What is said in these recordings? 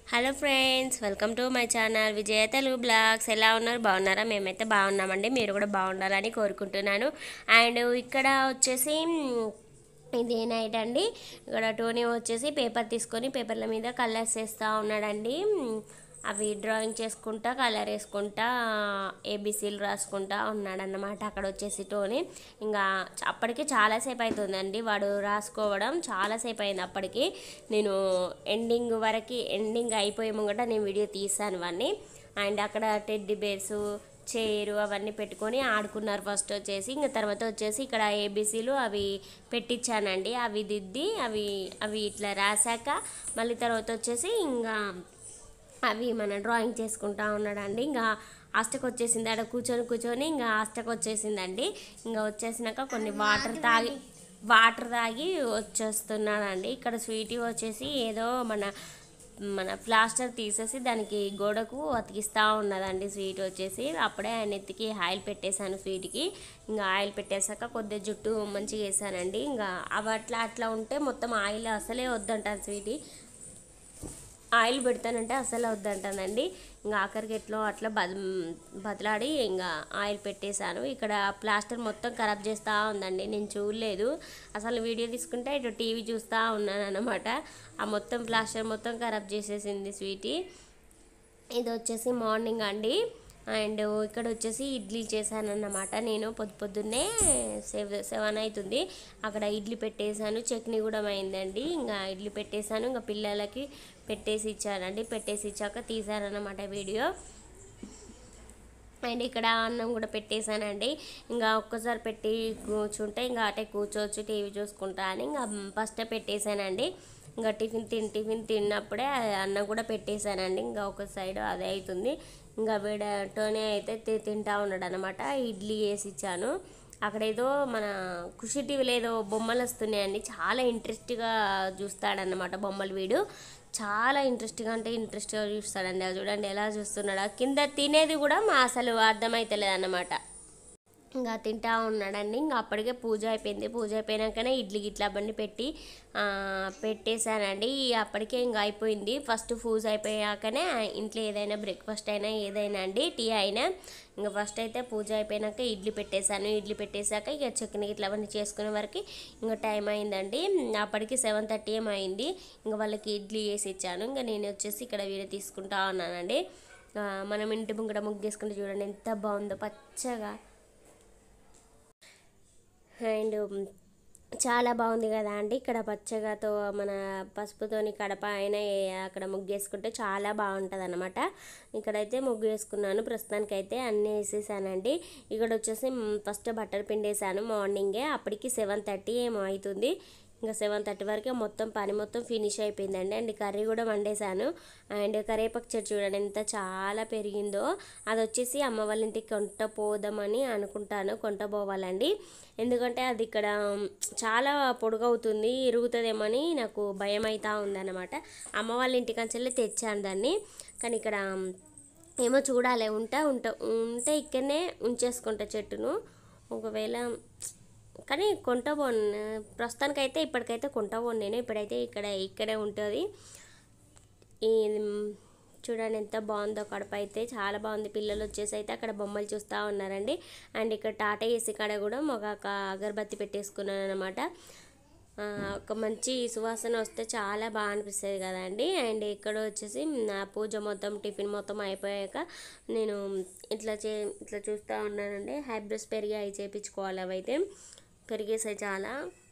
Hello friends welcome to my channel Vijaya Telugu blogs ఎలా ఉన్నారు బాగున్నారా మేమైతే బాగున్నామండి మీరు కూడా బాగుండాలని కోరుకుంటున్నాను అండ్ ఇక్కడ వచ్చేసి మ్, ఇది నైట్ అండి ఇక్కడ టోనీ వచ్చేసి పేపర్ తీసుకొని పేపర్ల మీద కలర్స్ వేస్తూ ఉన్నాడండి మ్, అవి డ్రాయింగ్ చేసుకుంటా కలర్ వేసుకుంటా ఏబీసీలు రాసుకుంటా ఉన్నాడన్నమాట అక్కడ వచ్చేసి టోనీ ఇంకా అప్పటికి చాలాసేపు అవుతుందండి వాడు రాసుకోవడం చాలాసేపు అయింది అప్పటికి నేను ఎండింగ్ వరకు ఎండింగ్ అయిపోయే ముంగట నేను వీడియో తీసాను వాడిని అండ్ అక్కడ టెడ్డీ బేర్స్ చైరు అవన్నీ పెట్టుకొని ఆడుకున్నారు ఫస్ట్ వచ్చేసి ఇంకా తర్వాత వచ్చేసి ఇక్కడ ఏబీసీలు అవి పెట్టించానండి అవి దిద్ది అవి అవి ఇట్లా రాశాక మళ్ళీ తర్వాత వచ్చేసి ఇంకా అవి మన డ్రాయింగ్ చేసుకుంటా ఉన్నాడండి ఇంకా హాస్టకు వచ్చేసింది ఆడ కూర్చొని కూర్చొని ఇంకా హాస్టకు వచ్చేసిందండి ఇంకా వచ్చేసినాక కొన్ని వాటర్ తాగి వాటర్ తాగి వచ్చేస్తున్నాడండి ఇక్కడ స్వీటీ వచ్చేసి ఏదో మన మన ప్లాస్టర్ తీసేసి దానికి గోడకు అతికిస్తూ ఉన్నదండి స్వీట్ వచ్చేసి అప్పుడే ఆయన ఎత్తికి ఆయిల్ పెట్టేశాను స్వీట్కి ఇంకా ఆయిల్ పెట్టేశాక కొద్దిగా జుట్టు మంచిగా వేసానండి ఇంకా అవి అట్లా అట్లా ఉంటే మొత్తం ఆయిల్ అసలే వద్దంటాను స్వీటీ ఆయిల్ పెడతానంటే అసలు వద్దంటానండి ఇంకా ఆఖరికి ఎట్లో అట్లా బద బదలాడి ఇంకా ఆయిల్ పెట్టేశాను ఇక్కడ ప్లాస్టర్ మొత్తం ఖరాబ్ చేస్తూ ఉందండి నేను చూడలేదు అసలు వీడియో తీసుకుంటే ఇటు టీవీ చూస్తూ ఉన్నాను అనమాట ఆ మొత్తం ప్లాస్టర్ మొత్తం ఖరాబ్ చేసేసింది స్వీటీ ఇది వచ్చేసి మార్నింగ్ అండి అండ్ ఇక్కడ వచ్చేసి ఇడ్లీ చేశానన్నమాట నేను పొద్దు పొద్దున్నే సెవ్ సెవెన్ అవుతుంది అక్కడ ఇడ్లీ పెట్టేశాను చట్నీ కూడా అయిందండి ఇంకా ఇడ్లీ పెట్టేశాను ఇంకా పిల్లలకి పెట్టేసి ఇచ్చానండి పెట్టేసి ఇచ్చాక తీశానన్నమాట వీడియో అండ్ ఇక్కడ అన్నం కూడా పెట్టేశానండి ఇంకా ఒక్కసారి పెట్టి కూర్చుంటే ఇంకా అటే కూర్చోవచ్చు టీవీ చూసుకుంటా అని ఇంకా ఫస్ట్ పెట్టేశానండి ఇంకా టిఫిన్ తిన్ టిఫిన్ తిన్నప్పుడే అన్నం కూడా పెట్టేశానండి ఇంకా ఒక సైడ్ అదే అవుతుంది ఇంకా వీడతోనే అయితే తి- తింటా ఉన్నాడు అనమాట ఇడ్లీ వేసి ఇచ్చాను అక్కడ ఏదో మన ఖుషి టీవీలో ఏదో బొమ్మలు వస్తున్నాయండి చాలా ఇంట్రెస్ట్గా చూస్తాడన్నమాట బొమ్మలు వీడు చాలా ఇంట్రెస్ట్గా అంటే ఇంట్రెస్ట్గా చూస్తాడండి అది చూడండి ఎలా చూస్తున్నాడు ఆ కింద తినేది కూడా మా అసలు అర్థమైతలేదు అన్నమాట ఇంకా తింటా ఉన్నాడండి ఇంకా అప్పటికే పూజ అయిపోయింది పూజ అయిపోయినాకనే ఇడ్లీ గిట్లా బండి పెట్టి ఆ, పెట్టేశానండి అప్పటికే ఇంకా అయిపోయింది ఫస్ట్ పూజ అయిపోయాకనే ఇంట్లో ఏదైనా బ్రేక్ఫాస్ట్ అయినా ఏదైనా అండి టీ అయినా ఇంకా ఫస్ట్ అయితే పూజ అయిపోయినాక ఇడ్లీ పెట్టేశాను ఇడ్లీ పెట్టేశాక ఇక చట్నీ ఇట్లా అవన్నీ చేసుకునే వరకు ఇంకా టైం అయిందండి అప్పటికి సెవెన్ థర్టీ ఏం అయింది ఇంకా వాళ్ళకి ఇడ్లీ వేసి ఇచ్చాను ఇంకా నేను వచ్చేసి ఇక్కడ వీడియో తీసుకుంటా ఉన్నానండి ఆ, మనం ఇంటి ముంగట ముగ్గేసుకుంటే చూడండి ఎంత బాగుందో పచ్చగా అండ్ చాలా బాగుంది కదా అండి ఇక్కడ పచ్చగాతో మన పసుపుతోని కడప అయినా ఏ- అక్కడ ముగ్గు వేసుకుంటే చాలా బాగుంటుంది అనమాట ఇక్కడైతే ముగ్గు వేసుకున్నాను ప్రస్తుతానికైతే అన్నీ వేసేసానండి ఇక్కడ వచ్చేసి ఫస్ట్ బట్టర్ పిండి వేసాను మార్నింగే అప్పటికి సెవెన్ థర్టీ ఏమో అవుతుంది ఇంకా సెవెన్ థర్టీ వరకే మొత్తం పని మొత్తం ఫినిష్ అయిపోయిందండి అండ్ కర్రీ కూడా వండేసాను అండ్ కరివేపాకు చెట్టు చూడండి ఎంత చాలా పెరిగిందో అది వచ్చేసి అమ్మ వాళ్ళ ఇంటికి కొంట పోదామని అనుకుంటాను కొంట పోవాలండి ఎందుకంటే అది ఇక్కడ చాలా పొడుగవుతుంది ఇరుగుతుందేమని నాకు భయం అవుతా ఉందన్నమాట అమ్మ వాళ్ళ ఇంటికంచెల్లి తెచ్చాను దాన్ని కానీ ఇక్కడ ఏమో చూడాలి ఉంటా ఉంటా ఉంటే ఇక్కడనే ఉంచేసుకుంటా చెట్టును ఒకవేళ కానీ కొంట పోను ప్రస్తుతానికైతే ఇప్పటికైతే కొంట పోను నేను ఇప్పుడైతే ఇక్కడ ఇక్కడే ఉంటుంది ఈ చూడండి ఎంత బాగుందో కడప అయితే చాలా బాగుంది పిల్లలు వచ్చేసి అయితే అక్కడ బొమ్మలు చూస్తూ ఉన్నారండి అండ్ ఇక్కడ టాటా ఏసీ కాడ కూడా ఒక అగరబత్తి పెట్టేసుకున్నాను అనమాట ఒక మంచి సువాసన వస్తే చాలా బాగా అనిపిస్తుంది కదండి అండ్ ఇక్కడ వచ్చేసి నా పూజ మొత్తం టిఫిన్ మొత్తం అయిపోయాక నేను ఇట్లా చే ఇట్లా చూస్తూ ఉన్నానండి హైబ్రిడ్స్ పెరిగి అవి చేయించుకోవాలి అవైతే పెరిగేసాయి చాలా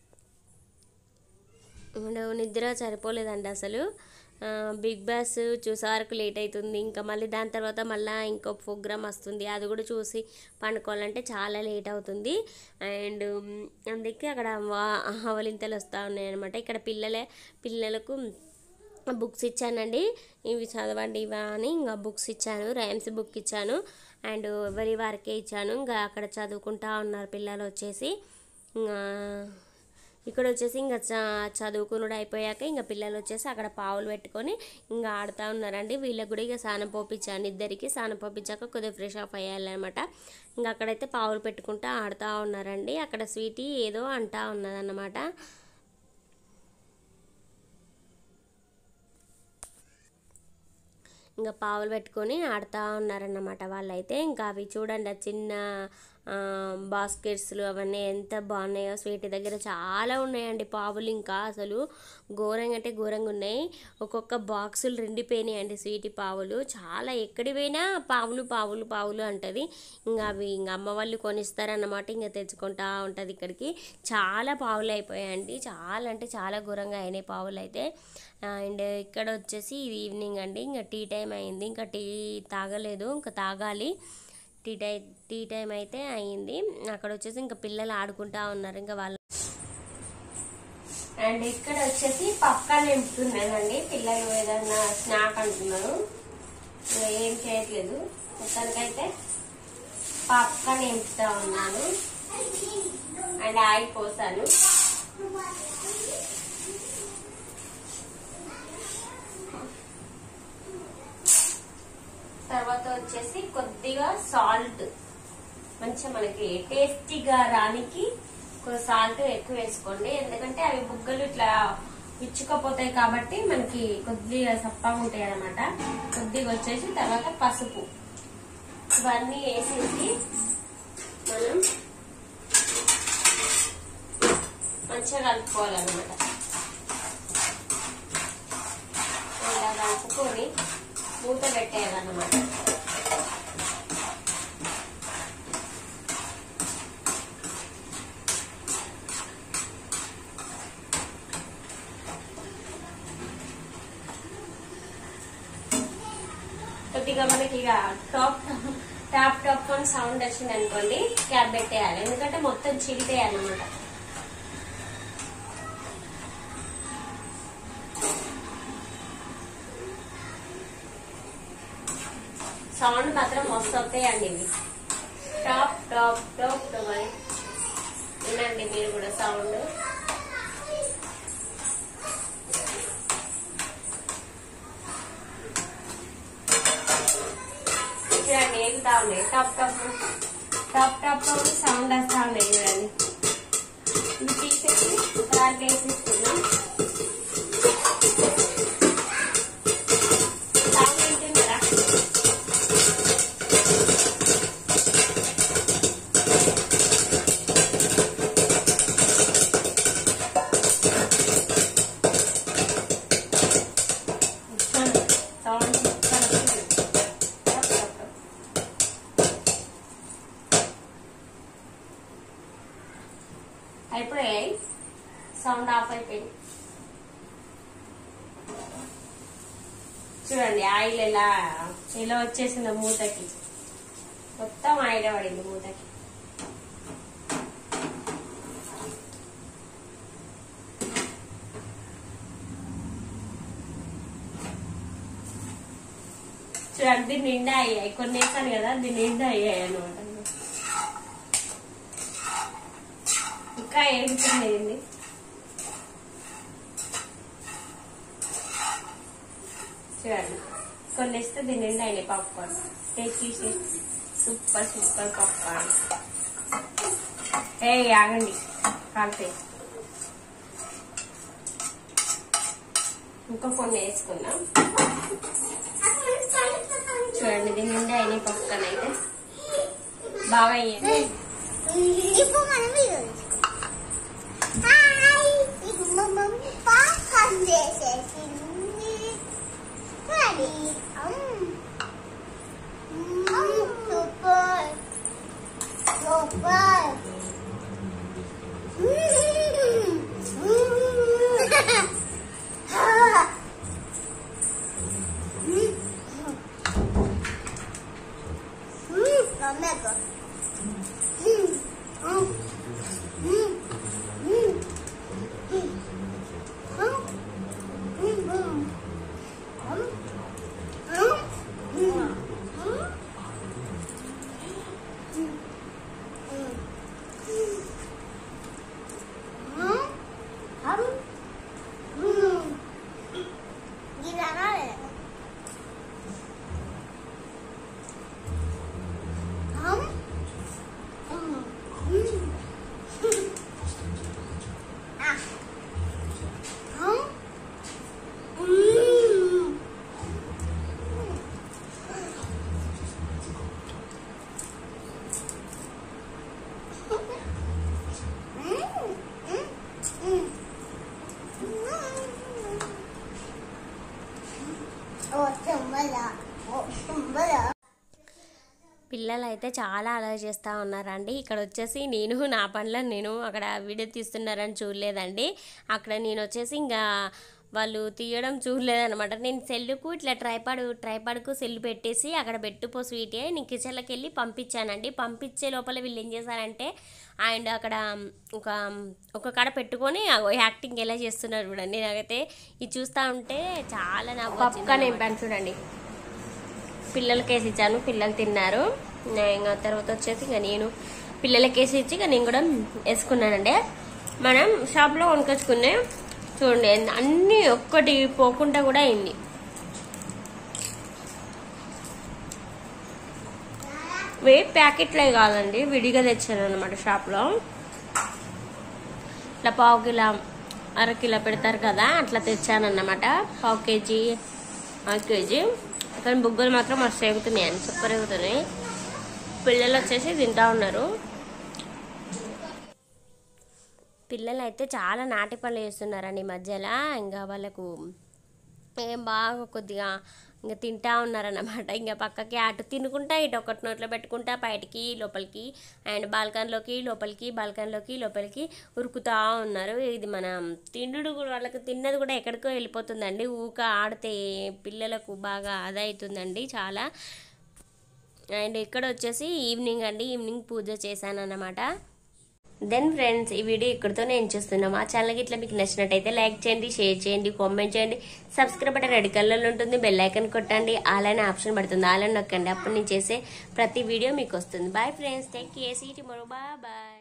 అండ్ నిద్ర సరిపోలేదండి అసలు ఆ, బిగ్ బాస్ చూసే వరకు లేట్ అవుతుంది ఇంకా మళ్ళీ దాని తర్వాత మళ్ళీ ఇంకో ప్రోగ్రామ్ వస్తుంది అది కూడా చూసి పండుకోవాలంటే చాలా లేట్ అవుతుంది అండ్ ఉమ్, అందుకే అక్కడ వా- అవలింతలు వస్తూ ఉన్నాయి అనమాట ఇక్కడ పిల్లలే పిల్లలకు బుక్స్ ఇచ్చానండి ఇవి చదవండి ఇవా అని ఇంకా బుక్స్ ఇచ్చాను రైమ్స్ బుక్ ఇచ్చాను అండ్ ఎవరి వారికే ఇచ్చాను ఇంకా అక్కడ చదువుకుంటా ఉన్నారు పిల్లలు వచ్చేసి ఇంకా ఇక్కడ వచ్చేసి ఇంకా చ- చదువుకునుడు అయిపోయాక ఇంకా పిల్లలు వచ్చేసి అక్కడ పావులు పెట్టుకొని ఇంకా ఆడుతూ ఉన్నారండి వీళ్ళకి కూడా ఇక స్నానం పోపించాను ఇద్దరికి స్నానం పోపించాక కొద్దిగా ఫ్రెష్ అప్ అయ్యాలన్నమాట ఇంకా అక్కడైతే పావులు పెట్టుకుంటూ ఆడుతూ ఉన్నారండి అక్కడ స్వీటీ ఏదో అంటా ఉన్నదన్నమాట ఇంకా పావులు పెట్టుకొని ఆడుతూ ఉన్నారన్నమాట వాళ్ళైతే ఇంకా అవి చూడండి ఆ చిన్న బాస్కెట్స్లు అవన్నీ ఎంత బాగున్నాయో స్వీట్ దగ్గర చాలా ఉన్నాయండి పావులు ఇంకా అసలు ఘోరంగా అంటే ఘోరంగా ఉన్నాయి ఒక్కొక్క బాక్సులు రెండిపోయినాయండి స్వీటి పావులు చాలా ఎక్కడి పోయినా పావులు పావులు పావులు అంటది ఇంకా అవి ఇంకా అమ్మ వాళ్ళు కొనిస్తారన్నమాట ఇంకా తెచ్చుకుంటా ఉంటుంది ఇక్కడికి చాలా పావులు అయిపోయాయండి చాలా అంటే చాలా ఘోరంగా అయినాయి పావులు అయితే అండ్ ఇక్కడ వచ్చేసి ఇది ఈవినింగ్ అండి ఇంకా టీ టైం అయింది ఇంకా టీ తాగలేదు ఇంకా తాగాలి టీ టై టీ టైం అయితే అయింది అక్కడ వచ్చేసి ఇంకా పిల్లలు ఆడుకుంటా ఉన్నారు ఇంకా వాళ్ళ అండ్ ఇక్కడ వచ్చేసి పక్కన నింపుతున్నానండి పిల్లలు ఏదన్నా స్నాక్ అంటున్నారు ఇంకా ఏం చేయట్లేదు మొత్తానికైతే పక్కన నింపుతా ఉన్నాను అండ్ ఆయిల్ పోసాను తర్వాత వచ్చేసి కొద్దిగా సాల్ట్ మంచిగా మనకి టేస్టీగా రానికి కొంచెం సాల్ట్ ఎక్కువ వేసుకోండి ఎందుకంటే అవి బుగ్గలు ఇట్లా ఇచ్చుకపోతాయి కాబట్టి మనకి కొద్దిగా సప్పగా ఉంటాయి అన్నమాట కొద్దిగా వచ్చేసి తర్వాత పసుపు ఇవన్నీ వేసేసి మనం మంచిగా కలుపుకోవాలన్నమాట ఇలా కలుపుకొని మూత పెట్టేయాలన్నమాట కొద్దిగా మనకి ఇక టాప్ టాప్ టాప్ అని సౌండ్ వచ్చింది అనుకోండి క్యాప్ పెట్టేయాలి ఎందుకంటే మొత్తం చిలిపేయాలన్నమాట సౌండ్ మాత్రం మస్తు వస్తాయండి ఇవి టాప్ టాప్ టాప్ టాప్ అని వినండి మీరు కూడా సౌండ్ చూడండి ఎగుతా ఉన్నాయి tap tap tap tap sound వస్తా ఉన్నాయి చూడండి ఇవి తీసేసి దాంట్లో వేసేస్తున్నాం సౌండ్ వింటున్నారా సౌండ్ అయిపోయాయి సౌండ్ ఆఫ్ అయిపోయింది చూడండి ఆయిల్ ఎలా ఎలా వచ్చేసిందో మూతకి మొత్తం ఆయిల్ పడింది మూతకి చూడండి దీని నిండా అయ్యాయి కొన్ని వేసాను కదా దీని నిండా అయ్యాయి అనమాట ఇంకా ఏడుతుంది ఏంది చూడండి కొన్ని వేస్తే దీని నిండా అయినాయి పాప్కార్న్ టేస్ట్ చూసి సూపర్ సూపర్ పాప్కార్న్ ఏ ఆగండి కాల్తే ఇంకా కొన్ని వేసుకుందాం చూడండి దీని నిండా అయినాయి పాప్కార్న్ అయితే బాగా అయ్యాయి ఇప్పుడు మనం వీడియో హాయ్ ఇది మా మమ్మీ పాపం చేసేసింది ready super super Mega. Mm. ఓ తుమ్మల ఓ తుమ్మల పిల్లలు అయితే చాలా అలా చేస్తూ ఉన్నారండి ఇక్కడ వచ్చేసి నేను నా పనిలో నేను అక్కడ వీడియో తీస్తున్నారని చూడలేదండి అక్కడ నేను వచ్చేసి ఇంకా వాళ్ళు తీయడం చూడలేదనమాట నేను సెల్లుకు ఇట్లా ట్రైపాడ్ ట్రైపాడ్కు సెల్లు పెట్టేసి అక్కడ పెట్టుపో స్వీట్ నేను కిచెన్లోకి వెళ్ళి పంపించానండి పంపించే లోపల వీళ్ళు ఏం చేశారంటే అండ్ అక్కడ ఒక ఒక కాడ పెట్టుకొని అగో యాక్టింగ్ ఎలా చేస్తున్నారు చూడండి నాకైతే ఇది చూస్తూ ఉంటే చాలా నాకు పక్క నింపాను చూడండి పిల్లలకి వేసి ఇచ్చాను పిల్లలు తిన్నారు నే- ఇంకా తర్వాత వచ్చేసి ఇంకా నేను పిల్లలకి వేసి ఇచ్చి ఇంకా నేను కూడా వేసుకున్నానండి మనం షాప్లో కొనుకొచ్చుకునే చూడండి ఎన్ని- అన్ని ఒక్కటి పోకుండా కూడా అయింది వే ప్యాకెట్లే కావాలండి విడిగా తెచ్చాను అనమాట షాప్లో ఇట్లా పావు కిలో అర కిలో పెడతారు కదా అట్లా తెచ్చానన్నమాట పావు కేజీ అర కేజీ కానీ బుగ్గలు మాత్రం మస్తు ఎగుతున్నాయి సూపర్ ఎగుతున్నాయి పిల్లలు వచ్చేసి తింటా ఉన్నారు పిల్లలు అయితే చాలా నాటి పనులు చేస్తున్నారండి ఈ మధ్యలో ఇంకా వాళ్ళకు ఏం బాగా కొద్దిగా ఇంకా తింటా ఉన్నారన్నమాట ఇంకా పక్కకి అటు తినుకుంటా ఇటు ఒకటి నోట్లో పెట్టుకుంటా బయటికి లోపలికి అండ్ బాల్కన్లోకి లోపలికి బాల్కన్లోకి లోపలికి ఉరుకుతా ఉన్నారు ఇది మన తిండు కూడా వాళ్ళకి తిన్నది కూడా ఎక్కడికో వెళ్ళిపోతుందండి ఊక ఆడితే పిల్లలకు బాగా ఆదా అవుతుందండి చాలా అండ్ ఇక్కడ వచ్చేసి ఈవినింగ్ అండి ఈవినింగ్ పూజ చేశాను అన్నమాట దెన్ ఫ్రెండ్స్ ఈ వీడియో ఇక్కడితో నేను చూస్తున్నాం మా ఛానల్కి ఇట్లా మీకు నచ్చినట్టయితే లైక్ చేయండి షేర్ చేయండి కామెంట్ చేయండి సబ్స్క్రైబ్ బటన్ రెడ్ కలర్లో ఉంటుంది బెల్ ఐకన్ కొట్టండి ఆలైన ఆప్షన్ పడుతుంది ఆలైన్ నొక్కండి అప్పుడు నేను చేసే ప్రతి వీడియో మీకు వస్తుంది bye friends thank you see tomorrow bye bye